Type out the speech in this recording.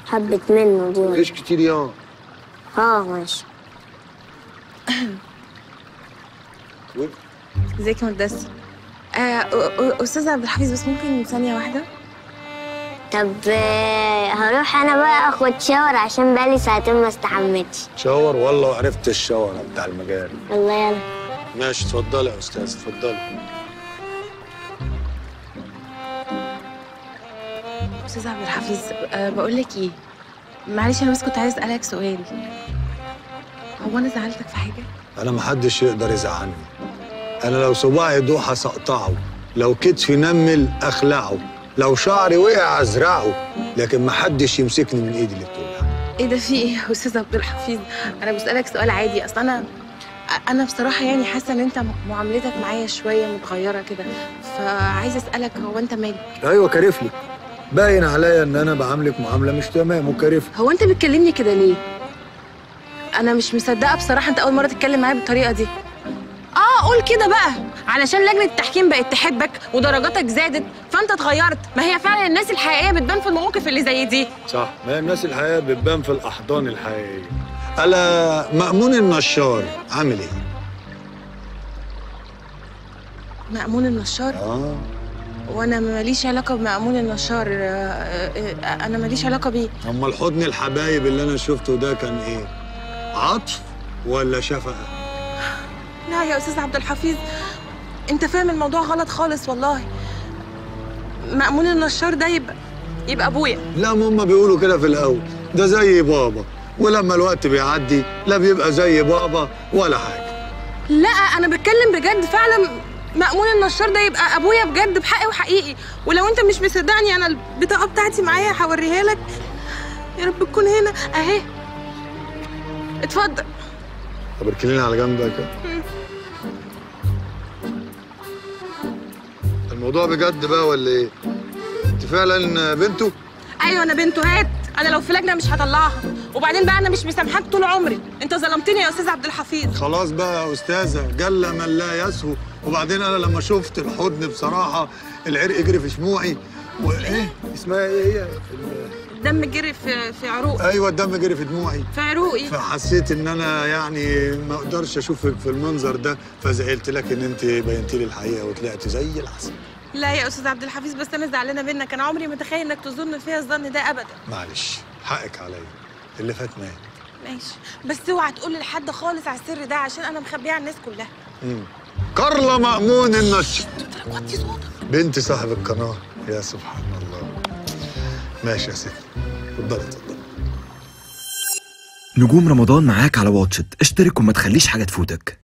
حبة منه دي ولا ايش كتير يا اه ماشي ازيك يا مدثر آه أ- أ- استاذ عبد الحفيظ بس ممكن ثانيه واحده طب آه، هروح انا بقى اخد شاور عشان بقالي ساعتين ما استحمتش شاور والله وعرفت الشاور بتاع المجال يلا يلا ماشي اتفضلي يا استاذ اتفضلي استاذ عبد الحفيظ أه بقول لك ايه معلش انا بس كنت عايز اسالك سؤال هو انا زعلتك في حاجه انا محدش يقدر يزعلني انا لو صباعي دوحه سقطعه لو كتفي نمل اخلعه لو شعري وقع ازرعه لكن محدش يمسكني من ايدي اللي بتقولها ايه ده في ايه يا استاذ عبد الحفيظ انا بسالك سؤال عادي اصل انا انا بصراحه يعني حاسه ان انت معاملتك معايا شويه متغيره كده فعايزه اسالك هو انت مالك ايوه كارفلي باين عليا ان انا بعاملك معامله مش تمام وكارفلي هو انت بتكلمني كده ليه انا مش مصدقه بصراحه انت اول مره تتكلم معايا بالطريقه دي اه قول كده بقى علشان لجنه التحكيم بقت تحبك ودرجاتك زادت فانت اتغيرت ما هي فعلا الناس الحقيقيه بتبان في المواقف اللي زي دي صح ما هي الناس الحقيقيه بتبان في الاحضان الحقيقيه الا مأمون النشار عامل ايه؟ مأمون النشار اه وانا ماليش علاقه بمأمون النشار آه، آه، آه، انا ماليش علاقه بيه اما الحضن الحبايب اللي انا شفته ده كان ايه؟ عطف ولا شفقه؟ لا يا استاذ عبد الحفيظ انت فاهم الموضوع غلط خالص والله مأمون النشار ده يبقى يبقى ابويا لا ما هم بيقولوا كده في الاول ده زي بابا ولما الوقت بيعدي لا بيبقى زي بابا ولا حاجه لا انا بتكلم بجد فعلا مأمون النشار ده يبقى ابويا بجد بحقي وحقيقي ولو انت مش مصدقني انا البطاقه بتاعتي معايا هوريها لك يا رب تكون هنا اهي اتفضل طب اركنيني على جنب بقى كده الموضوع بجد بقى ولا ايه؟ انت فعلا بنته؟ ايوه انا بنته هات انا لو في لجنه مش هطلعها وبعدين بقى انا مش مسامحاك طول عمري انت ظلمتني يا استاذ عبد الحفيظ خلاص بقى يا استاذه جل من لا يسهو وبعدين انا لما شفت الحضن بصراحه العرق جري في شموعي وايه اسمها ايه هي؟ الدم جري في في عروق ايوه الدم جري في دموعي في عروقي فحسيت ان انا يعني ما اقدرش اشوفك في المنظر ده فزعلت لك ان انت بينتي لي الحقيقه وطلعت زي العسل لا يا استاذ عبد الحفيظ بس انا زعلانه منك انا عمري ما اتخيل انك تظن فيها الظن ده ابدا معلش حقك عليا اللي فات مات ماشي بس اوعى تقول لحد خالص على السر ده عشان انا مخبيه على الناس كلها مم. كارلا مأمون النشر وطي صوتك بنت صاحب القناه يا سبحان الله ماشي يا ستي اتفضلي اتفضلي نجوم رمضان معاك على واتشت اشترك وما تخليش حاجة تفوتك